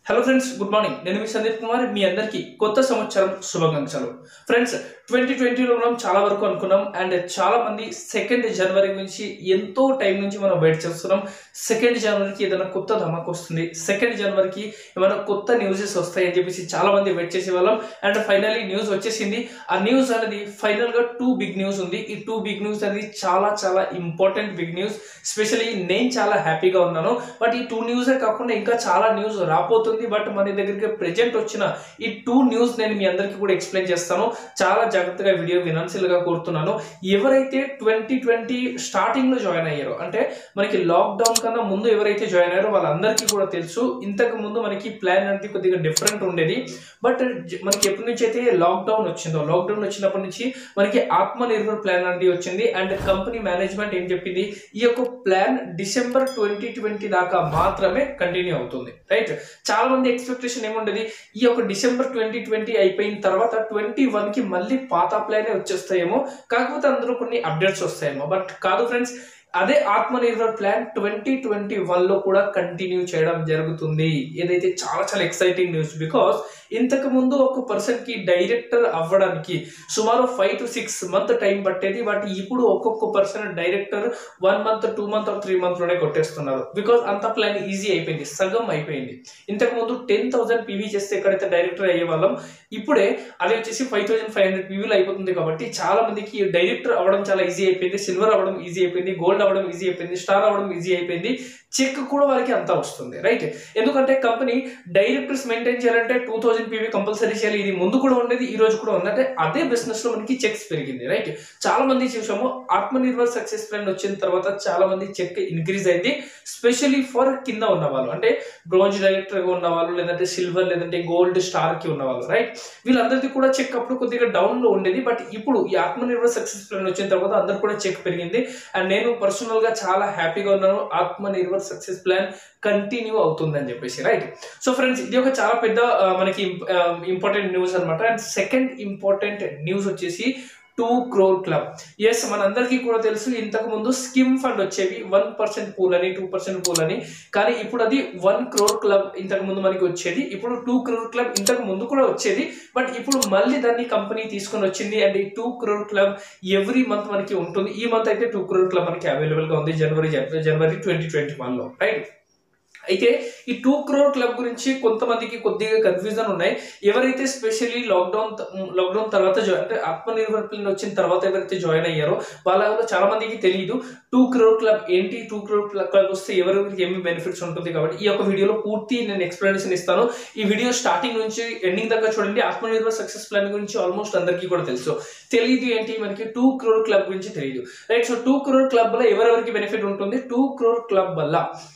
hello friends good morning నేను మీ సందీప్ కుమార్ మీ అందరికీ కొత్త సంవత్సరం శుభాకాంక్షలు ఫ్రెండ్స్ ట్వంటీ ట్వంటీలో మనం చాలా వరకు అనుకున్నాం అండ్ చాలా మంది సెకండ్ జనవరి నుంచి ఎంతో టైం నుంచి మనం వెయిట్ చేస్తున్నాం సెకండ్ జనవరికి ఏదైనా కొత్త ధమాక్ వస్తుంది సెకండ్ జనవరికి ఏమైనా కొత్త న్యూసెస్ వస్తాయి అని చెప్పేసి చాలా మంది వెయిట్ చేసే వాళ్ళం అండ్ ఫైనల్లీ న్యూస్ వచ్చేసింది ఆ న్యూస్ అనేది ఫైనల్ గా టూ బిగ్ న్యూస్ ఉంది ఈ టూ బిగ్ న్యూస్ అనేది చాలా చాలా ఇంపార్టెంట్ బిగ్ న్యూస్ స్పెషల్లీ నేను చాలా హ్యాపీగా ఉన్నాను బట్ ఈ టూ న్యూసే కాకుండా ఇంకా చాలా న్యూస్ రాబోతుంది బట్ మన దగ్గరికి ప్రెజెంట్ వచ్చిన ఈ టూ న్యూస్ నేను మీ అందరికీ కూడా ఎక్స్ప్లెయిన్ చేస్తాను చాలా జాగ్రత్తగా వీడియో వినాల్సిల్గా కోరుతున్నాను ఎవరైతే ట్వంటీ ట్వంటీ స్టార్టింగ్ లో జాయిన్ అయ్యారో అంటే మనకి లాక్డౌన్ కన్నా ముందు ఎవరైతే జాయిన్ అయ్యారో వాళ్ళందరికీ కూడా తెలుసు ఇంతకు ముందు మనకి ప్లాన్ అనేది కొద్దిగా డిఫరెంట్ ఉండేది బట్ మనకి ఎప్పటి నుంచి అయితే లాక్డౌన్ వచ్చిందో లాక్డౌన్ వచ్చినప్పటి నుంచి మనకి ఆత్మ నిర్భర్ ప్లాన్ అనేది వచ్చింది అండ్ కంపెనీ మేనేజ్మెంట్ ఏం చెప్పింది ఈ యొక్క ప్లాన్ డిసెంబర్ ట్వంటీ ట్వంటీ దాకా మాత్రమే కంటిన్యూ అవుతుంది రైట్ చాలా మంది ఎక్స్పెక్టేషన్ ఏముండేది ఈ యొక్క డిసెంబర్ ట్వంటీ ట్వంటీ అయిపోయిన తర్వాత ట్వంటీ వన్ కి మళ్ళీ పాత ప్లానే వచ్చేస్తాయేమో కాకపోతే అందులో కొన్ని అప్డేట్స్ వస్తాయేమో బట్ కాదు ఫ్రెండ్స్ అదే Atma Nirbhar plan twenty twenty one లో కూడా కంటిన్యూ చేయడం జరుగుతుంది ఏదైతే చాలా చాలా ఎక్సైటింగ్ న్యూస్ బికాస్ ఇంతకు ముందు ఒక పర్సన్ కి డైరెక్టర్ అవ్వడానికి సుమారు five to six month time పట్టేది బట్ ఇప్పుడు ఒక్కొక్క person director one month two month three month లోనే కొట్టేస్తున్నారు బికాస్ అంత ప్లాన్ ఈజీ అయిపోయింది సగం అయిపోయింది ఇంతకు ముందు టెన్ థౌసండ్ పీవీ చేస్తే ఎక్కడైతే డైరెక్టర్ అయ్యే వాళ్ళం ఇప్పుడే అది వచ్చేసి ఫైవ్ థౌసండ్ ఫైవ్ హండ్రెడ్ పీవీలు అయిపోతుంది కాబట్టి చాలా మందికి డైరెక్టర్ అవ్వడం చాలా ఈజీ అయిపోయింది సిల్వర్ అవ్వడం ఈజీ అయిపోయింది గోల్డ్ అవ్వడం ఈజీ అయిపోయింది స్టార్ అవ్వడం ఈజీ అయిపోయింది చెక్ కూడా వాళ్ళకి అంతా వస్తుంది రైట్ ఎందుకంటే కంపెనీ డైరెక్టర్స్ మెయింటైన్ చేయాలంటే టూ థౌసండ్ పీవీ కంపల్సరీ చేయాలి ఇది ముందు కూడా ఉండేది ఈ రోజు కూడా ఉంది అంటే అదే బిజినెస్ లో మనకి చెక్స్ పెరిగింది రైట్ చాలా మంది చూసాము ఆత్మ నిర్భర్ సక్సెస్ ప్లాన్ వచ్చిన తర్వాత చాలా మంది చెక్ ఇంక్రీజ్ అయింది స్పెషల్లీ ఫర్ కింద ఉన్న వాళ్ళు అంటే బ్రోంజ్ డైరెక్టర్ గా ఉన్న వాళ్ళు లేదంటే సిల్వర్ లేదంటే గోల్డ్ స్టార్ కి ఉన్న వాళ్ళు రైట్ వీళ్ళందరికీ కూడా చెక్ అప్పుడు కొద్దిగా డౌన్ లో ఉండేది బట్ ఇప్పుడు ఈ ఆత్మ నిర్భర్ సక్సెస్ ప్లాన్ వచ్చిన తర్వాత అందరు కూడా చెక్ పెరిగింది అండ్ నేను పర్సనల్ గా చాలా హ్యాపీగా ఉన్నాను ఆత్మ నిర్భర్ సక్సెస్ ప్లాన్ కంటిన్యూ అవుతుందని చెప్పేసి రైట్ సో ఫ్రెండ్స్ ఇది ఒక చాలా పెద్ద ఆ, మనకి ఇంపార్టెంట్ న్యూస్ అన్నమాట అండ్ సెకండ్ ఇంపార్టెంట్ న్యూస్ వచ్చేసి టూ క్రోర్ క్లబ్ ఎస్ మనందరికీ కూడా తెలుసు ఇంతకు ముందు స్కిమ్ ఫండ్ వచ్చేవి వన్ పర్సెంట్ పూల్ అని టూ పర్సెంట్ పూల్ అని కానీ ఇప్పుడు అది వన్ క్రోర్ క్లబ్ ఇంతకు ముందు మనకి వచ్చేది ఇప్పుడు టూ క్రోర్ క్లబ్ ఇంతకు ముందు కూడా వచ్చేది బట్ ఇప్పుడు మళ్ళీ దాన్ని కంపెనీ తీసుకొని వచ్చింది అండ్ ఈ two crore club every month మనకి ఉంటుంది ఈ మంత్ అయితే టూ క్రోర్ క్లబ్ మనకి అవైలబుల్ గా ఉంది జనవరి జనవరి ట్వంటీ ట్వంటీ వన్ లో రైట్ అయితే ఈ టూ క్రోర్ క్లబ్ గురించి కొంతమందికి కొద్దిగా కన్ఫ్యూజన్ ఉన్నాయి ఎవరైతే స్పెషల్లీ లాక్డౌన్ లాక్డౌన్ తర్వాత జాయిన్ అంటే ఆత్మనిర్భర్ ప్లాన్ వచ్చిన తర్వాత ఎవరైతే జాయిన్ అయ్యారో వాళ్ళలో చాలా మందికి తెలియదు టూ క్రోర్ క్లబ్ ఏంటి టూ క్రోర్ క్లబ్ వస్తే ఎవరెవరికి ఏమి బెనిఫిట్స్ ఉంటుంది కాబట్టి ఈ యొక్క వీడియోలో పూర్తి నేను ఎక్స్ప్లెనేషన్ ఇస్తాను ఈ వీడియో స్టార్టింగ్ నుంచి ఎండింగ్ దాకా చూడండి ఆత్మనిర్భర్ సక్సెస్ ప్లాన్ గురించి ఆల్మోస్ట్ అందరికీ కూడా తెలుసు తెలియదు ఏంటి మనకి టూ క్రోర్ క్లబ్ గురించి తెలియదు right so two crore club వల్ల ఎవరెవరికి బెనిఫిట్ ఉంటుంది టూ క్రోర్ క్లబ్ వల్ల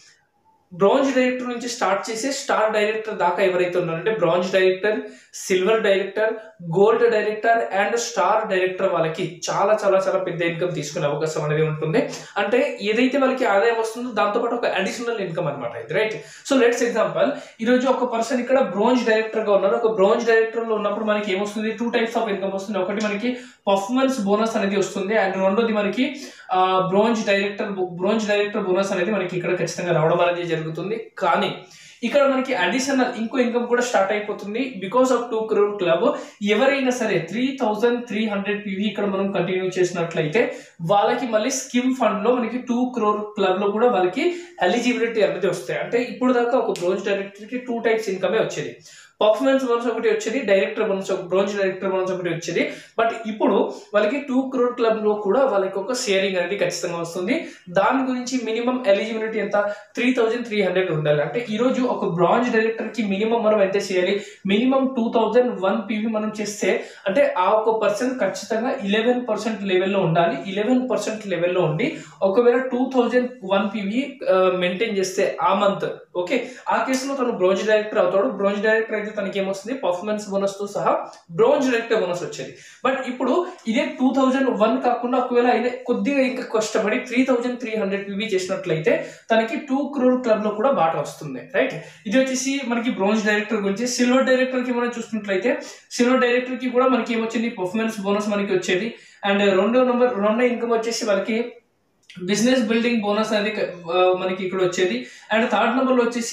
బ్రాంజ్ డైరెక్టర్ నుంచి స్టార్ట్ చేసి స్టార్ డైరెక్టర్ దాకా ఎవరైతే ఉన్నారంటే bronze director silver director gold director and star director వాళ్ళకి చాలా చాలా చాలా పెద్ద ఇన్కమ్ తీసుకునే అవకాశం అనేది ఉంటుంది అంటే ఏదైతే వాళ్ళకి ఆదాయం వస్తుందో దాంతోపాటు ఒక అడిషనల్ ఇన్కమ్ అనమాట ఇది రైట్ సో లెట్స్ ఎగ్జాంపుల్ ఈ రోజు ఒక పర్సన్ ఇక్కడ బ్రాంజ్ డైరెక్టర్ గా ఉన్నారు ఒక బ్రాంజ్ డైరెక్టర్ లో ఉన్నప్పుడు మనకి ఏమొస్తుంది టూ టైప్స్ ఆఫ్ ఇన్కమ్ వస్తుంది ఒకటి మనకి పర్ఫార్మెన్స్ బోనస్ అనేది వస్తుంది అండ్ రెండోది మనకి bronze director bronze director bonus అనేది మనకి ఇక్కడ ఖచ్చితంగా రావడం అనేది జరుగుతుంది కానీ ఇక్కడ మనకి అడిషనల్ ఇంకో ఇన్కమ్ కూడా స్టార్ట్ అయిపోతుంది because of two crore club ఎవరైనా సరే three thousand three hundred PV ఇక్కడ మనం కంటిన్యూ చేసినట్లయితే వాళ్ళకి మళ్ళీ స్కిమ్ ఫండ్ లో మనకి టూ క్రోర్ క్లబ్ లో కూడా వాళ్ళకి ఎలిజిబిలిటీ అనేది వస్తాయి అంటే ఇప్పుడు దాకా ఒక బ్రోంజ్ డైరెక్టర్ కి టూ టైప్స్ ఇన్కమే వచ్చేది పర్ఫార్మెన్స్ బోనస్ ఒకటి వచ్చేది డైరెక్టర్ బోనస్ ఒక బ్రోంజ్ డైరెక్టర్ బోనస్ ఒకటి వచ్చేది బట్ ఇప్పుడు వాళ్ళకి టూ క్రోర్ క్లబ్ లో కూడా వాళ్ళకి ఒక షేరింగ్ అనేది ఖచ్చితంగా వస్తుంది దాని గురించి మినిమం ఎలిజిబిలిటీ ఎంత త్రీ థౌజండ్ త్రీ హండ్రెడ్ ఉండాలి అంటే ఈ రోజు ఒక బ్రాంజ్ డైరెక్టర్ కి మినిమం మనం ఎంత చేయాలి minimum two thousand one PV మనం చేస్తే అంటే ఆ ఒక పర్సన్ ఖచ్చితంగా ఇలెవెన్ పర్సెంట్ లెవెల్లో ఉండాలి ఇలెవెన్ పర్సెంట్ లెవెల్లో ఉండి ఒకవేళ two thousand one PV maintain చేస్తే ఆ మంత్ ఓకే ఆ కేసులో తను బ్రోంజ్ డైరెక్టర్ అవుతాడు బ్రోంజ్ డైరెక్టర్ అయితే తనకి ఏమొస్తుంది పర్ఫార్మెన్స్ బోనస్ తో సహా బ్రోంజ్ డైరెక్టర్ బోనస్ వచ్చేది బట్ ఇప్పుడు ఇదే టూ థౌజండ్ వన్ కాకుండా ఒకవేళ ఇదే కొద్దిగా ఇంకా కష్టపడి three thousand three hundred PV చేసినట్లయితే తనకి టూ క్రోర్ క్లబ్ లో కూడా బాట వస్తుంది రైట్ ఇది వచ్చేసి మనకి బ్రోంజ్ డైరెక్టర్ గురించి సిల్వర్ డైరెక్టర్ కి మనం చూసినట్లయితే సిల్వర్ డైరెక్టర్ కి కూడా మనకి ఏమొచ్చింది పర్ఫార్మెన్స్ బోనస్ మనకి వచ్చేది అండ్ రెండో నెంబర్ రెండో ఇన్కమ్ వచ్చేసి వాళ్ళకి బిజినెస్ బిల్డింగ్ బోనస్ అనేది క- ఆ, మనకి ఇక్కడ వచ్చేది అండ్ థర్డ్ నెంబర్ లో వచ్చేసి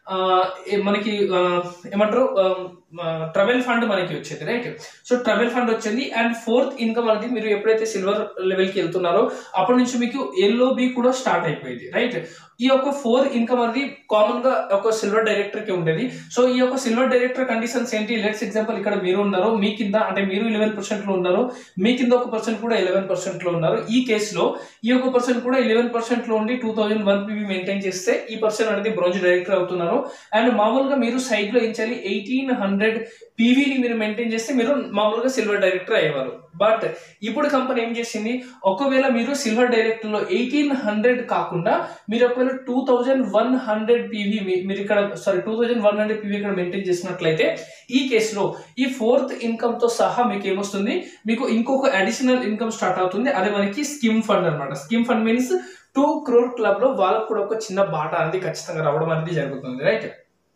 ఆ, ఏ- మనకి ఆ, ఏమంటారు ట్రవెల్ ఫండ్ మనకి వచ్చేది రైట్ సో ట్రవెల్ ఫండ్ వచ్చింది అండ్ ఫోర్త్ ఇన్కమ్ అనేది మీరు ఎప్పుడైతే సిల్వర్ లెవెల్కి వెళ్తున్నారో అప్పటి నుంచి మీకు ఎల్ఓబి కూడా స్టార్ట్ అయిపోయింది రైట్ ఈ యొక్క ఫోర్ ఇన్కమ్ అనేది కామన్ గా ఒక సిల్వర్ డైరెక్టర్ కి ఉండేది సో ఈ యొక్క సిల్వర్ డైరెక్టర్ కండిషన్స్ ఏంటి లెట్స్ ఎగ్జాంపుల్ ఇక్కడ మీరు ఉన్నారు మీ కింద అంటే మీరు ఇలెవెన్ పర్సెంట్ లో ఉన్నారు మీ కింద ఒక పర్సెంట్ కూడా ఎలెవెన్ పర్సెంట్ లో ఉన్నారు ఈ కేసులో ఈ యొక్క పర్సెంట్ కూడా ఎలెవెన్ పర్సెంట్ లో ఉండి two thousand one PV maintain చేస్తే ఈ పర్సన్ అనేది బ్రోంజ్ డైరెక్టర్ అవుతున్నారు అండ్ మామూలుగా మీరు సైడ్ లో ఎంచాలి ఎయిటీన్ హండ్రెడ్ పీవీని మీరు మెయింటైన్ చేస్తే మీరు మామూలుగా సిల్వర్ డైరెక్టర్ అయ్యేవారు బట్ ఇప్పుడు కంపెనీ ఏం చేసింది ఒకవేళ మీరు సిల్వర్ డైరెక్టర్ లో ఎయిటీన్ హండ్రెడ్ కాకుండా మీరు ఒకవేళ two thousand one hundred PV మీరు ఇక్కడ sorry two thousand one hundred PV ఇక్కడ మెయింటైన్ చేసినట్లయితే ఈ కేసులో ఈ ఫోర్త్ ఇన్కమ్ తో సహా మీకు ఏమొస్తుంది మీకు ఇంకొక అడిషనల్ ఇన్కమ్ స్టార్ట్ అవుతుంది అదే మనకి స్కీమ్ ఫండ్ అన్నమాట scheme fund means two crore club లో వాళ్ళకు కూడా ఒక చిన్న బాట అనేది ఖచ్చితంగా రావడం అనేది జరుగుతుంది రైట్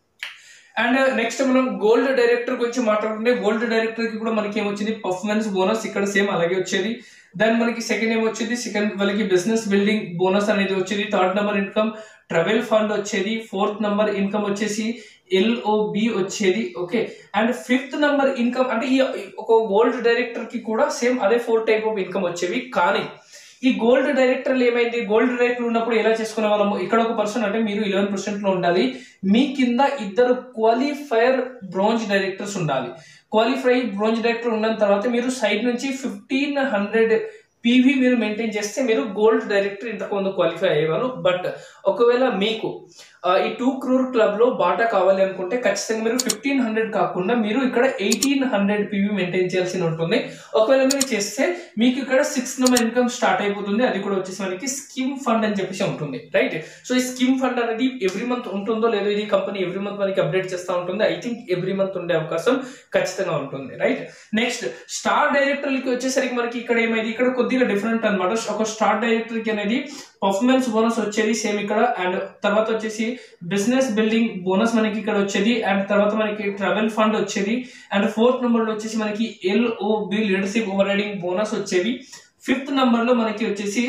అండ్ నెక్స్ట్ మనం గోల్డ్ డైరెక్టర్ గురించి మాట్లాడుకుంటే గోల్డ్ డైరెక్టర్ కి కూడా మనకి ఏమొచ్చింది పర్ఫార్మెన్స్ బోనస్ ఇక్కడ సేమ్ అలాగే వచ్చేది దాని మనకి సెకండ్ ఏం వచ్చేది సెకండ్ వాళ్ళకి బిజినెస్ బిల్డింగ్ బోనస్ అనేది వచ్చేది third number income travel fund వచ్చేది ఫోర్త్ నెంబర్ ఇన్కమ్ వచ్చేసి ఎల్ఓబి వచ్చేది okay and fifth number income అంటే ఈ ఒక గోల్డ్ డైరెక్టర్ కి కూడా సేమ్ అదే ఫోర్ టైప్ ఆఫ్ ఇన్కమ్ వచ్చేవి కానీ ఈ గోల్డ్ డైరెక్టర్లు ఏమైంది గోల్డ్ డైరెక్టర్ ఉన్నప్పుడు ఎలా చేసుకునే వాళ్ళము ఇక్కడ ఒక పర్సన్ అంటే మీరు ఇలెవెన్ పర్సెంట్ లో ఉండాలి మీ కింద ఇద్దరు క్వాలిఫైర్ బ్రోంజ్ డైరెక్టర్స్ ఉండాలి క్వాలిఫై బ్రోంజ్ డైరెక్టర్ ఉన్న తర్వాత మీరు సైడ్ నుంచి ఫిఫ్టీన్ హండ్రెడ్ పీవీ మీరు మెయింటైన్ చేస్తే మీరు గోల్డ్ డైరెక్టర్ ఇంతకు ముందు క్వాలిఫై అయ్యేవారు బట్ ఒకవేళ మీకు ఆ, ఈ టూ క్రూర్ క్లబ్ లో బాటా కావాలి అనుకుంటే ఖచ్చితంగా మీరు ఫిఫ్టీన్ హండ్రెడ్ కాకుండా మీరు ఇక్కడ ఎయిటీన్ హండ్రెడ్ పీవీ మెయింటైన్ చేయాల్సి ఉంటుంది ఒకవేళ మీరు చేస్తే మీకు ఇక్కడ సిక్స్ నెంబర్ ఇన్కమ్ స్టార్ట్ అయిపోతుంది అది కూడా వచ్చేసి మనకి స్కీమ్ ఫండ్ అని చెప్పేసి ఉంటుంది రైట్ సో ఈ స్కీమ్ ఫండ్ అనేది ఎవ్రీ మంత్ ఉంటుందో లేదో ఇది కంపెనీ ఎవ్రీ మంత్ మనకి అప్డేట్ చేస్తూ ఉంటుంది ఐ థింక్ ఎవ్రీ మంత్ ఉండే అవకాశం ఖచ్చితంగా ఉంటుంది రైట్ నెక్స్ట్ స్టార్ డైరెక్టర్కి వచ్చేసరికి మనకి ఇక్కడ ఏమైంది ఇక్కడ కొద్దిగా డిఫరెంట్ అన్నమాట ఒక స్టార్ డైరెక్టర్ కి అనేది పర్ఫార్మెన్స్ బోనస్ వచ్చేది సేమ్ ఇక్కడ అండ్ తర్వాత వచ్చేసి బిజినెస్ బిల్డింగ్ బోనస్ మనకి ఇక్కడ వచ్చేది అండ్ తర్వాత మనకి ట్రావెల్ ఫండ్ వచ్చేది అండ్ ఫోర్త్ నెంబర్ లో వచ్చేసి మనకి LOB leadership overriding bonus వచ్చేవి ఫిఫ్త్ నెంబర్ లో మనకి వచ్చేసి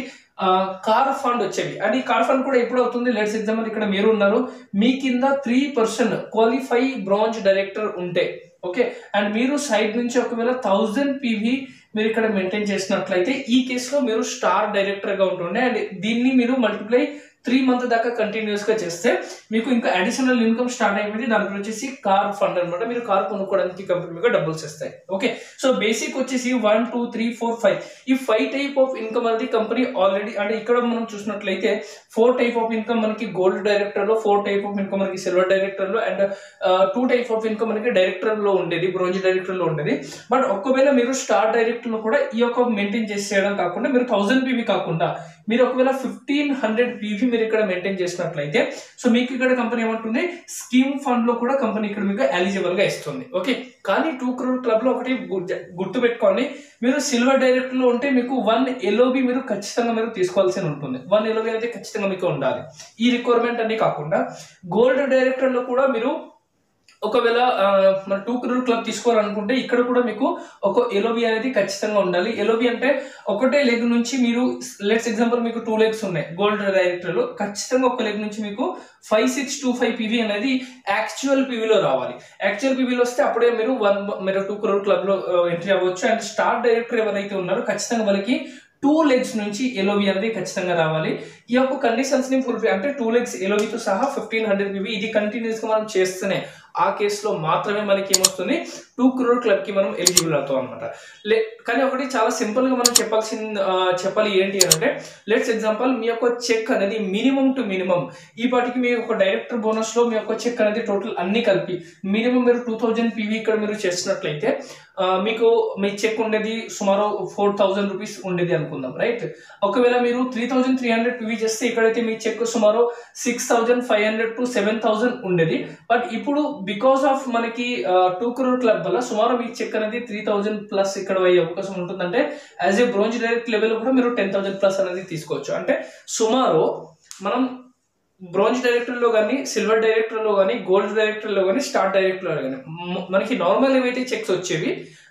కార్ ఫండ్ వచ్చేవి అండ్ ఈ కార్ ఫండ్ కూడా ఎప్పుడు అవుతుంది లెట్స్ ఎగ్జాంపుల్ ఇక్కడ మీరు ఉన్నారు మీ కింద three person qualify bronze director ఉంటే ఓకే అండ్ మీరు సైడ్ నుంచి ఒకవేళ థౌజండ్ పీవీ మీరు ఇక్కడ మెయింటైన్ చేసినట్లయితే ఈ కేసులో మీరు స్టార్ డైరెక్టర్ గా ఉంటుండే అండ్ దీన్ని మీరు మల్టిప్లై త్రీ మంత్ దాకా కంటిన్యూస్ గా చేస్తే మీకు ఇంకా అడిషనల్ ఇన్కమ్ స్టార్ట్ అయిపోయింది దాంట్లో వచ్చేసి కార్ ఫండ్ అన్నమాట మీరు కార్ కొనుక్కోవడానికి కంపెనీగా డబ్బుల్స్ ఇస్తాయి ఓకే సో బేసిక్ వచ్చేసి one two three four five ఈ ఫైవ్ టైప్ ఆఫ్ ఇన్కమ్ అనేది కంపెనీ ఆల్రెడీ అంటే ఇక్కడ మనం చూసినట్లయితే ఫోర్ టైప్ ఆఫ్ ఇన్కమ్ మనకి గోల్డ్ డైరెక్టర్ లో ఫోర్ టైప్ ఆఫ్ ఇన్కమ్ మనకి సిల్వర్ డైరెక్టర్ లో and two type of income మనకి డైరెక్టర్ లో ఉండేది బ్రోంజ్ డైరెక్టర్ లో ఉండేది బట్ ఒకవేళ మీరు స్టార్ డైరెక్టర్ లో కూడా ఈ యొక్క మెయింటైన్ చేసి చేయడం కాకుండా మీరు థౌసండ్ పీవీ కాకుండా మీరు ఒకవేళ ఫిఫ్టీన్ హండ్రెడ్ పీవీ మీరు ఇక్కడ మెయింటైన్ చేసినట్లయితే సో మీకు ఇక్కడ కంపెనీ ఏమంటుంది స్కీమ్ ఫండ్ లో కూడా కంపెనీ ఇక్కడ మీకు ఎలిజిబుల్ గా ఇస్తుంది ఓకే కానీ టూ క్రోర్ క్లబ్ లో ఒకటి గు- గుర్తు పెట్టుకోండి మీరు సిల్వర్ డైరెక్టర్ లో ఉంటే మీకు వన్ ఎల్ఓబి మీరు ఖచ్చితంగా మీరు తీసుకోవాల్సి ఉంటుంది వన్ ఎల్ఓబి అనేది ఖచ్చితంగా మీకు ఉండాలి ఈ రిక్వైర్మెంట్ అన్ని కాకుండా గోల్డ్ డైరెక్టర్ లో కూడా మీరు ఒకవేళ ఆ, మన టూ క్రోర్ క్లబ్ తీసుకోవాలనుకుంటే ఇక్కడ కూడా మీకు ఒక ఎలోబి అనేది ఖచ్చితంగా ఉండాలి ఎలోబి అంటే ఒకటే లెగ్ నుంచి మీరు లెట్స్ ఎగ్జాంపుల్ మీకు టూ లెగ్స్ ఉన్నాయి గోల్డ్ డైరెక్టర్ లో ఖచ్చితంగా ఒక లెగ్ నుంచి మీకు five six two five PV అనేది యాక్చువల్ పీవీలో రావాలి యాక్చువల్ పీవీలో వస్తే అప్పుడే మీరు వన్ మీరు టూ క్రోర్ క్లబ్ లో ఎంట్రీ అవ్వచ్చు అండ్ స్టార్ డైరెక్టర్ ఎవరైతే ఉన్నారో ఖచ్చితంగా వాళ్ళకి టూ లెగ్స్ నుంచి ఎలోవి అనేది ఖచ్చితంగా రావాలి ఈ యొక్క కండిషన్స్ ని ఫుల్ఫిల్ అంటే టూ లెగ్స్ ఎలోవితో సహా ఫిఫ్టీన్ హండ్రెడ్ పీవీ ఇది కంటిన్యూస్ గా మనం చేస్తేనే ఆ కేసులో మాత్రమే మనకి ఏమొస్తుంది టూ క్రోర్ క్లబ్ కి మనం ఎలిజిబుల్ అవుతాం అనమాట లే కానీ ఒకటి చాలా సింపుల్ గా మనం చెప్పాల్సిన ఆ, చెప్పాలి ఏంటి అని అంటే లెట్స్ ఎగ్జాంపుల్ మీ యొక్క చెక్ అనేది మినిమం టు మినిమం ఈ పాటికి మీ యొక్క డైరెక్టర్ బోనస్ లో మీ యొక్క చెక్ అనేది టోటల్ అన్ని కలిపి మినిమం మీరు టూ థౌజండ్ పీవీ ఇక్కడ మీరు చేసినట్లయితే ఆ, మీకు మీ చెక్ ఉండేది సుమారు ఫోర్ థౌజండ్ రూపీస్ ఉండేది అనుకుందాం రైట్ ఒకవేళ మీరు three thousand three hundred PV చేస్తే ఇక్కడైతే మీ చెక్ సుమారు six thousand five hundred to seven thousand ఉండేది బట్ ఇప్పుడు బికాస్ ఆఫ్ మనకి టూ క్రోర్ క్లబ్ వల్ల సుమారు మీ చెక్ అనేది త్రీ థౌజండ్ ప్లస్ ఇక్కడ అయ్యే అవకాశం ఉంటుందంటే as a bronze direct level కూడా మీరు టెన్ థౌసండ్ ప్లస్ అనేది తీసుకోవచ్చు అంటే సుమారు మనం బ్రోంజ్ డైరెక్టర్ లో కానీ సిల్వర్ డైరెక్టర్ లో కానీ గోల్డ్ డైరెక్టర్ లో కానీ స్టార్ డైరెక్టర్ లో కానీ మనకి నార్మల్ ఏవైతే చెక్స్ వచ్చేవి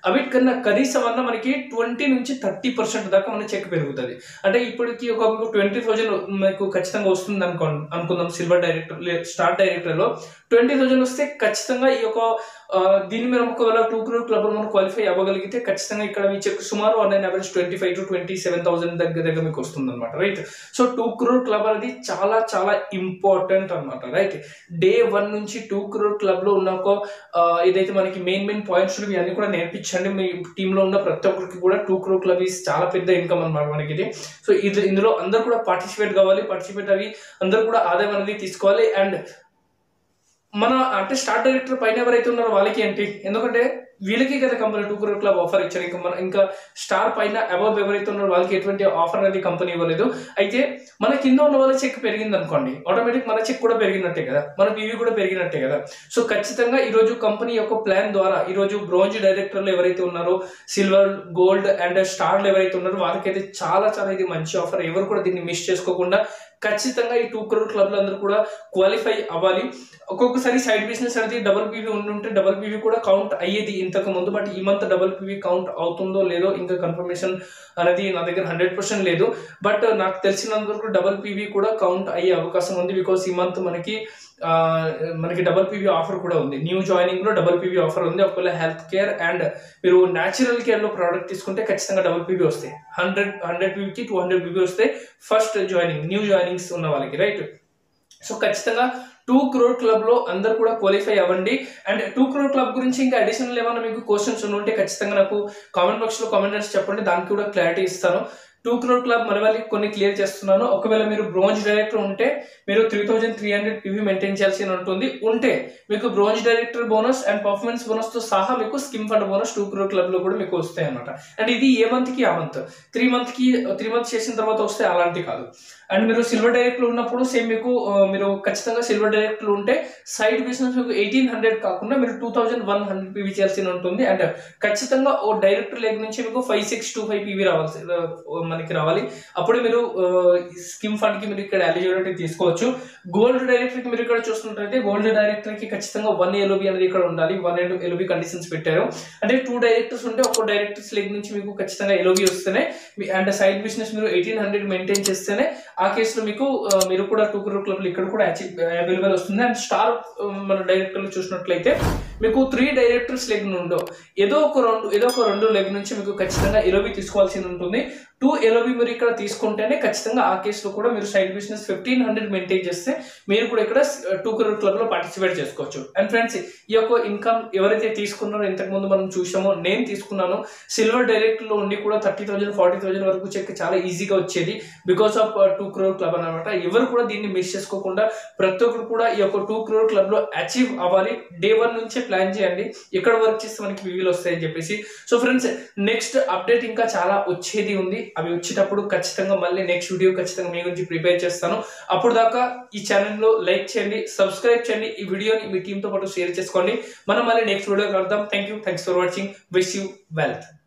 అవిటికన్నా కనీసం అన్న మనకి ట్వంటీ నుంచి థర్టీ పర్సెంట్ దాకా మన చెక్ పెరుగుతుంది అంటే ఇప్పటికి ఒక ట్వంటీ థౌజండ్ మీకు ఖచ్చితంగా వస్తుంది అనుకో అనుకుందాం సిల్వర్ డైరెక్టర్ స్టార్ డైరెక్టర్లో ట్వంటీ థౌజండ్ వస్తే ఖచ్చితంగా ఈ యొక్క ఆ, దీన్ని మీరు ఒకవేళ టూ క్రోర్ క్లబ్ మనం క్వాలిఫై అవ్వగలిగితే ఖచ్చితంగా ఇక్కడ మీ చెక్ సుమారు online average twenty five to twenty seven thousand దగ్గర దగ్గర మీకు వస్తుంది అనమాట right so two crore club అనేది చాలా చాలా ఇంపార్టెంట్ అనమాట రైట్ డే వన్ నుంచి టూ క్రోర్ క్లబ్ లో ఉన్న ఒక ఆ, ఏదైతే మనకి మెయిన్ మెయిన్ పాయింట్స్ ఇవన్నీ కూడా నేర్పించండి మీ టీమ్ లో ఉన్న ప్రతి ఒక్కరికి కూడా టూ క్రోర్ క్లబ్ ఈస్ చాలా పెద్ద ఇన్కమ్ అనమాట మనకి ఇది సో ఇది ఇందులో అందరూ కూడా పార్టిసిపేట్ కావాలి పార్టిసిపేట్ అవి అందరూ కూడా ఆదాయం అనేది తీసుకోవాలి అండ్ మన అంటే స్టార్ డైరెక్టర్ పైన ఎవరైతే ఉన్నారో వాళ్ళకి ఏంటి ఎందుకంటే వీళ్ళకి కదా company two crore club offer ఇచ్చారు ఇంకా మన ఇంకా స్టార్ పైన అబౌవ్ ఎవరైతే ఉన్నారో వాళ్ళకి ఎటువంటి ఆఫర్ అనేది కంపెనీ ఇవ్వలేదు అయితే మన కింద ఉన్న వాళ్ళ చెక్ పెరిగింది అనుకోండి ఆటోమేటిక్ మన చెక్ కూడా పెరిగినట్టే కదా మన పీవీ కూడా పెరిగినట్టే కదా సో ఖచ్చితంగా ఈ రోజు కంపెనీ యొక్క ప్లాన్ ద్వారా ఈ రోజు బ్రోంజ్ డైరెక్టర్లు ఎవరైతే ఉన్నారో సిల్వర్ గోల్డ్ అండ్ స్టార్లు ఎవరైతే ఉన్నారో వాళ్ళకైతే చాలా చాలా ఇది మంచి ఆఫర్ ఎవరు కూడా దీన్ని మిస్ చేసుకోకుండా ఖచ్చితంగా ఈ టూ క్రోర్ క్లబ్లు అందరూ కూడా క్వాలిఫై అవ్వాలి ఒక్కొక్కసారి సైడ్ బిజినెస్ అనేది డబుల్ పీవీ ఉండుంటే డబుల్ పీవీ కూడా కౌంట్ అయ్యేది ఇంతకు ముందు బట్ ఈ మంత్ డబుల్ పీవీ కౌంట్ అవుతుందో లేదో ఇంకా కన్ఫర్మేషన్ అనేది నా దగ్గర హండ్రెడ్ పర్సెంట్ లేదు బట్ నాకు తెలిసినంత వరకు డబుల్ పీవీ కూడా కౌంట్ అయ్యే అవకాశం ఉంది బికాస్ ఈ మంత్ మనకి ఆ, మనకి డబుల్ పీవీ ఆఫర్ కూడా ఉంది న్యూ జాయినింగ్ లో డబుల్ పీవీ ఆఫర్ ఉంది ఒకవేళ హెల్త్ కేర్ అండ్ మీరు న్యాచురల్ కేర్ లో ప్రోడక్ట్ తీసుకుంటే ఖచ్చితంగా డబుల్ పీవీ వస్తాయి హండ్రెడ్ హండ్రెడ్ పీవీకి టూ హండ్రెడ్ పీవీ వస్తాయి ఫస్ట్ జాయినింగ్ న్యూ జాయినింగ్స్ ఉన్న వాళ్ళకి రైట్ సో ఖచ్చితంగా టూ క్రోర్ క్లబ్ లో అందరు కూడా క్వాలిఫై అవ్వండి అండ్ టూ క్రోర్ క్లబ్ గురించి ఇంకా అడిషనల్ ఏమైనా మీకు క్వశ్చన్స్ ఉంటే ఖచ్చితంగా నాకు కామెంట్ బాక్స్ లో కామెంట్ చేసి చెప్పండి దానికి కూడా క్లారిటీ ఇస్తాను టూ క్రోర్ క్లబ్ మన వాళ్ళకి కొన్ని క్లియర్ చేస్తున్నాను ఒకవేళ మీరు బ్రోంజ్ డైరెక్టర్ ఉంటే మీరు three thousand three hundred PV maintain చేయాల్సి ఉంటుంది ఉంటే మీకు bronze director bonus and performance bonus తో సహా మీకు scheme fund bonus two crore club లో కూడా మీకు వస్తాయి అనమాట అండ్ ఇది ఏ మంత్ కి ఆ మంత్ త్రీ మంత్ కి త్రీ మంత్స్ చేసిన తర్వాత వస్తే అలాంటి కాదు అండ్ మీరు సిల్వర్ డైరెక్టర్ ఉన్నప్పుడు సేమ్ మీకు ఆ, మీరు ఖచ్చితంగా సిల్వర్ డైరెక్టర్ ఉంటే సైడ్ బిజినెస్ మీకు ఎయిటీన్ హండ్రెడ్ కాకుండా మీరు two thousand one hundred PV చేయాల్సి ఉంటుంది అండ్ ఖచ్చితంగా ఓ డైరెక్టర్ లెగ్ నుంచి మీకు five six two five PV రావాల్సి ఆ, మనకి రావాలి అప్పుడే మీరు స్కిమ్ ఫండ్ కి మీరు ఇక్కడ ఎలిజిబిలిటీ తీసుకోవచ్చు గోల్డ్ డైరెక్టర్ కి మీరు ఇక్కడ చూస్తున్నట్లయితే గోల్డ్ డైరెక్టర్ కి ఖచ్చితంగా వన్ ఎల్ఓబి అనేది ఇక్కడ ఉండాలి వన్ ఎల్ఓబి కండిషన్స్ పెట్టారు అంటే టూ డైరెక్టర్స్ ఉంటే ఒక్కో డైరెక్టర్స్ లెగ్ నుంచి మీకు ఖచ్చితంగా ఎల్ఓబి వస్తేనే మీ- అండ్ సైడ్ బిజినెస్ మీరు ఎయిటీన్ హండ్రెడ్ మెయింటైన్ చేస్తేనే ఆ కేసులో మీకు ఆ, మీరు కూడా టూ క్రోర్ క్లబ్లు ఇక్కడ కూడా అవైలబుల్ వస్తుంది అండ్ స్టార్ ఆ, మన డైరెక్టర్లు చూసినట్లయితే మీకు త్రీ డైరెక్టర్స్ లెగ్ నుండో ఏదో ఒక రెండు ఏదో ఒక రెండు లెగ్ నుంచి మీకు ఖచ్చితంగా ఎలోబి తీసుకోవాల్సి ఉంటుంది టూ ఎలోబి మీరు ఇక్కడ తీసుకుంటేనే ఖచ్చితంగా ఆ కేసులో కూడా మీరు side business fifteen hundred maintain చేస్తే మీరు కూడా ఇక్కడ టూ క్రోర్ క్లబ్ లో పార్టిసిపేట్ చేసుకోవచ్చు అండ్ ఫ్రెండ్స్ ఈ యొక్క ఇన్కమ్ ఎవరైతే తీసుకున్నారో ఇంతకు ముందు మనం చూసామో నేను తీసుకున్నాను సిల్వర్ డైరెక్ట్ లో ఉండి కూడా థర్టీ థౌసండ్ ఫార్టీ థౌసండ్ వరకు చెక్ చాలా ఈజీగా వచ్చేది because of two crore club అనమాట ఎవరు కూడా దీన్ని మిస్ చేసుకోకుండా ప్రతి ఒక్కరు కూడా ఈ యొక్క టూ క్రోర్ క్లబ్ లో అచీవ్ అవ్వాలి డే వన్ నుంచే ప్లాన్ చేయండి ఎక్కడ వర్క్ చేస్తే మనకి వివీలు వస్తాయని చెప్పేసి సో ఫ్రెండ్స్ నెక్స్ట్ అప్డేట్ ఇంకా చాలా వచ్చేది ఉంది అవి వచ్చేటప్పుడు ఖచ్చితంగా మళ్ళీ నెక్స్ట్ వీడియో ఖచ్చితంగా మీ గురించి ప్రిపేర్ చేస్తాను అప్పుడు దాకా ఈ ఛానల్లో లైక్ చేయండి సబ్స్క్రైబ్ చేయండి ఈ వీడియోని మీ టీంతో పాటు షేర్ చేసుకోండి మనం మళ్ళీ నెక్స్ట్ వీడియో కలుద్దాం thank you thanks for watching wish you wealth